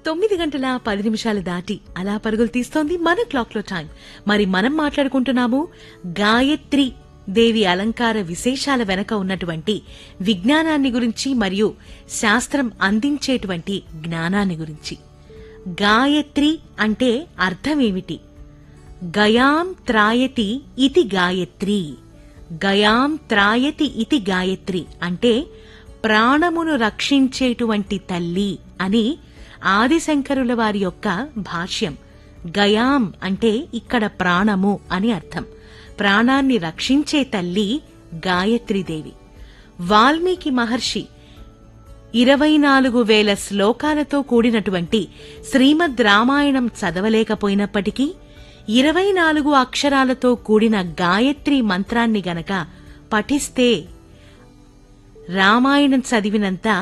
తొమ్మిది గంటల పది నిమిషాలు దాటి అలా పరుగులు తీస్తోంది మన క్లాక్ లో టైం మరి మనం మాట్లాడుకుంటున్నాము గాయత్రి దేవి అలంకార విశేషాల వెనక ఉన్నటువంటి విజ్ఞానాన్ని గురించి మరియు శాస్త్రం అందించేటువంటి జ్ఞానాన్ని గురించి గాయత్రి అంటే అర్థమేమిటి గయాం త్రాయతి ఇతి గాయత్రి గయాం త్రాయతి ఇతి గాయత్రి అంటే ప్రాణమును రక్షించేటువంటి తల్లి అని ఆదిశంకరుల వారి యొక్క భాష్యం గయాం అంటే ఇక్కడ ప్రాణము అని అర్థం ప్రాణాన్ని రక్షించే తల్లి గాయత్రీదేవి వాల్మీకి మహర్షి ఇరవై నాలుగు వేల శ్లోకాలతో కూడినటువంటి శ్రీమద్ రామాయణం చదవలేకపోయినప్పటికీ ఇరవై నాలుగు అక్షరాలతో కూడిన గాయత్రి మంత్రాన్ని గనక పఠిస్తే రామాయణం చదివినంత